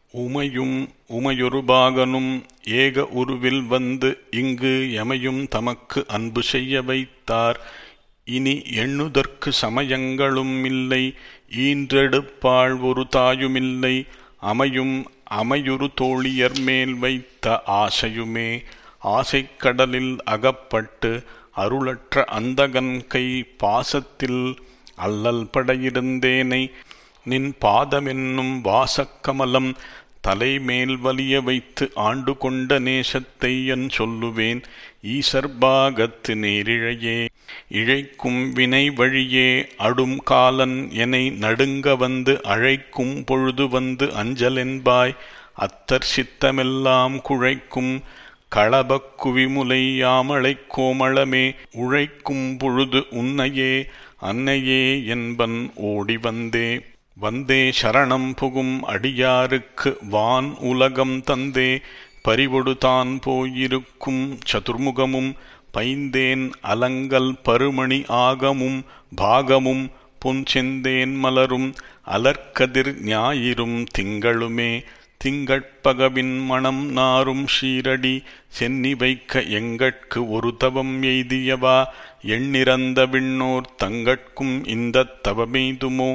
உமையும் உமையொருபாகனும் ஏக உருவில் வந்து இங்கு எமையும் தமக்கு அன்பு செய்ய வைத்தார் இனி எண்ணுதற்கு சமயங்களும் இல்லை ஈன்றெடுப்பாள் ஒரு தாயுமில்லை அமையும் அமையுறு தோழியர் மேல் வைத்த ஆசையுமே ஆசைக்கடலில் அகப்பட்டு அருளற்ற அந்தகன் கை பாசத்தில் அல்லல் படையிருந்தேனை நின் பாதமென்னும் வாசக்கமலம் தலைமேல் வலிய வைத்து ஆண்டு கொண்ட நேசத்தை என் சொல்லுவேன் ஈசர்பாகத்து நேரிழையே இழைக்கும் வினை வழியே அடும் காலன் எனை நடுங்க வந்து அழைக்கும் பொழுது வந்து அஞ்சலென்பாய் அத்தர் சித்தமெல்லாம் குழைக்கும் களபக் குவிமுலை யாமழைக் கோமளமே உழைக்கும் பொழுது உன்னையே அன்னையே என்பன் ஓடி வந்தே வந்தே சரணம் புகும் அடியாருக்கு வான் உலகம் தந்தே பறிவொடு தான் போயிருக்கும் சதுர்முகமும் பைந்தேன் அலங்கல் பருமணி ஆகமும் பாகமுன் பொன் செந்தேன் மலரும் அலர்க்கதிர் ஞாயிறும் திங்களுமே திங்கட்பகவின் மணம் நாரும் ஷீரடி சென்னி வைக்க எங்கட்கு ஒரு தவம் எய்தியவா எண்ணிறந்த விண்ணோர் தங்கட்கும் இந்த தவமெய்துமோ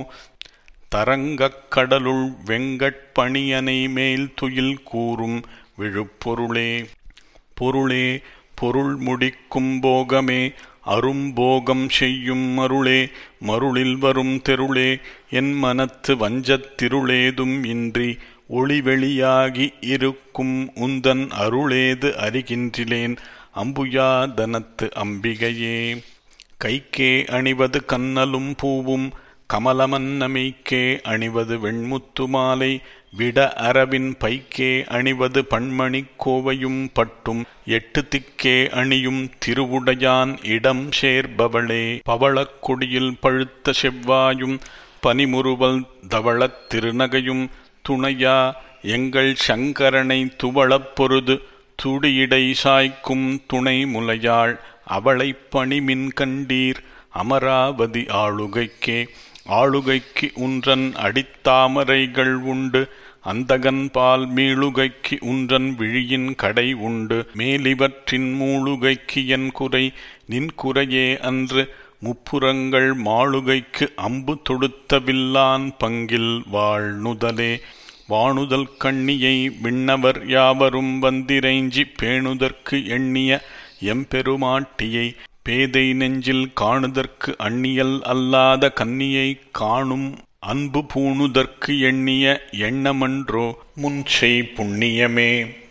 தரங்கக் கடலுள் வெங்கட்பணியனை மேல் துயில் கூறும் விழுப்பொருளே பொருளே பொருள் முடிக்கும் போகமே அரும்போகம் செய்யும் மருளே மருளில் வரும் தெருளே என் மனத்து வஞ்சத்திருளேதும் இன்றி ஒளிவெளியாகி இருக்கும் உந்தன் அருளேது அறிகின்றிலேன் அம்புயாதனத்து அம்பிகையே கைக்கே அணிவது கண்ணலும் பூவும் கமலமன்னமைக்கே அணிவது வெண்முத்து மாலை விட அரவின் பைக்கே அணிவது பண்மணிக் கோவையும் பட்டும் எட்டு திக்கே அணியும் திருவுடையான் இடம் சேர்பவளே பவளக் கொடியில் பழுத்த செவ்வாயும் பனிமுறுவல் தவளத் திருநகையும் துணையா எங்கள் சங்கரனை துவளப் பொருது துடியிடை சாய்க்கும் துணை முலையாள் அவளைப் பணிமின் கண்டீர் அமராவதி ஆளுகைக்கே ஆளுகைக்கு உன்றன் அடித்தாமரைகள் உண்டு அந்தகன் பால் மீளுகைக்கு உன்றன் விழியின் கடை உண்டு மேலிவற்றின் மூளுகைக்கு என் குறை நின் குறையே அன்று முப்புறங்கள் மாளுகைக்கு அம்பு தொடுத்த வில்லான் பங்கில் வாழ்நுதலே வாணுதல் கண்ணியை விண்ணவர் யாவரும் வந்திரைஞ்சி பேணுதற்கு எண்ணிய எம்பெருமாட்டியை பேதை நெஞ்சில் காணுதற்கு அந்நியல் அல்லாத கன்னியை காணும் அன்பு பூணுதற்கு எண்ணிய எண்ணமன்றோ முன்செய் புண்ணியமே